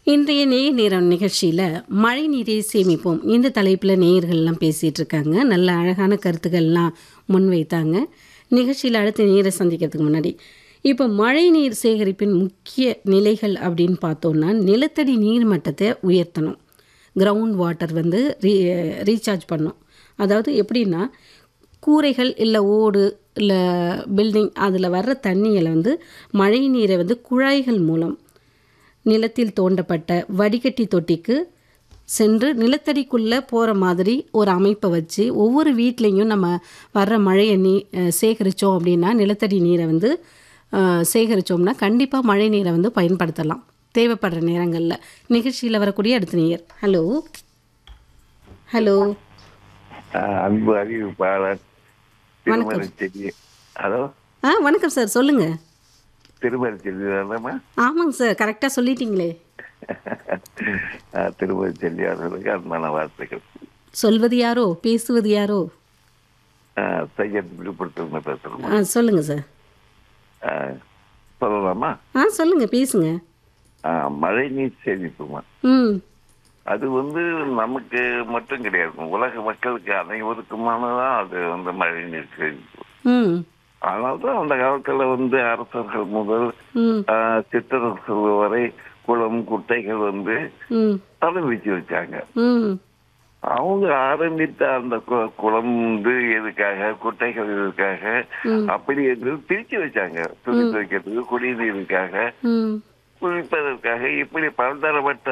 இன்றைய நேர் நேரம் நிகழ்ச்சியில் மழை நீரை சேமிப்போம் இந்த தலைப்பில் நேயர்கள்லாம் பேசிகிட்டு இருக்காங்க நல்ல அழகான கருத்துக்கள்லாம் முன்வைத்தாங்க நிகழ்ச்சியில் அடுத்த நேரை சந்திக்கிறதுக்கு முன்னாடி இப்போ மழை நீர் சேகரிப்பின் முக்கிய நிலைகள் அப்படின்னு பார்த்தோன்னா நிலத்தடி நீர் மட்டத்தை உயர்த்தணும் கிரவுண்ட் வாட்டர் வந்து ரீ ரீசார்ஜ் பண்ணும் அதாவது எப்படின்னா கூரைகள் இல்லை ஓடு இல்லை பில்டிங் அதில் வர்ற தண்ணிகளை வந்து மழை நீரை வந்து குழாய்கள் மூலம் நிலத்தில் தோண்டப்பட்ட வடிகட்டி தொட்டிக்கு சென்று நிலத்தடிக்குள்ளே போகிற மாதிரி ஒரு அமைப்பை வச்சு ஒவ்வொரு வீட்லேயும் நம்ம வர்ற மழையை நீ அஹ், சேகரித்தோம் அப்படின்னா நிலத்தடி நீரை வந்து அஹ், சேகரித்தோம்னா கண்டிப்பாக மழை நீரை வந்து பயன்படுத்தலாம் தேவைப்படுற நேரங்களில் நிகழ்ச்சியில் வரக்கூடிய அடுத்த நேயர் ஹலோ ஹலோ ஆஹ் அன்பு அறிவிப்பாளர் திருமலை செல்வி ஹலோ ஆ வணக்கம் சார் சொல்லுங்கள் திருமலை செல்வி தானேம்மா ஆமாங்க சார் கரெக்டாக சொல்லிட்டீங்களே ஆஹ் திருமலை செல்வி அவர்களுக்கு அன்பான வார்த்தைகள் சொல்வது யாரோ பேசுவது யாரோ ஆஹ் சையத் விழுப்புரத்துல பேசுகிறோமா ஆ சொல்லுங்கள் சார் சொல்லலாமா ஆ சொல்லுங்கள் பேசுங்க ஆஹ் மழை நீர் சேமிப்புமா ம் அது வந்து நமக்கு மட்டும் கிடையாது உலக மக்களுக்கு அனைவருக்குமானதான் அது வந்து மழை நீர் சேமிப்பு ம் அதனால்தான் அந்த காலத்துல வந்து அரசர்கள் முதல் ம் ஆஹ் சிற்றரசர்கள் வரை குளம் குட்டைகள் வந்து ம் ஆரம்பிச்சு வச்சாங்க ம் அவங்க ஆரம்பித்த அந்த கு- குளம் வந்து எதுக்காக குட்டைகள் எதுக்காக அப்படி என்று பிரிச்சு வச்சாங்க துணி துவைக்கிறதுக்கு குடிநீருக்காக ம் குளிப்பதற்காக இப்படி பலதரப்பட்ட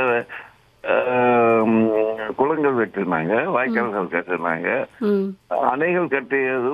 ஆம், குளங்கள் வெட்டினாங்க வாய்க்கால்கள் கட்டினாங்க ம் அணைகள் கட்டியது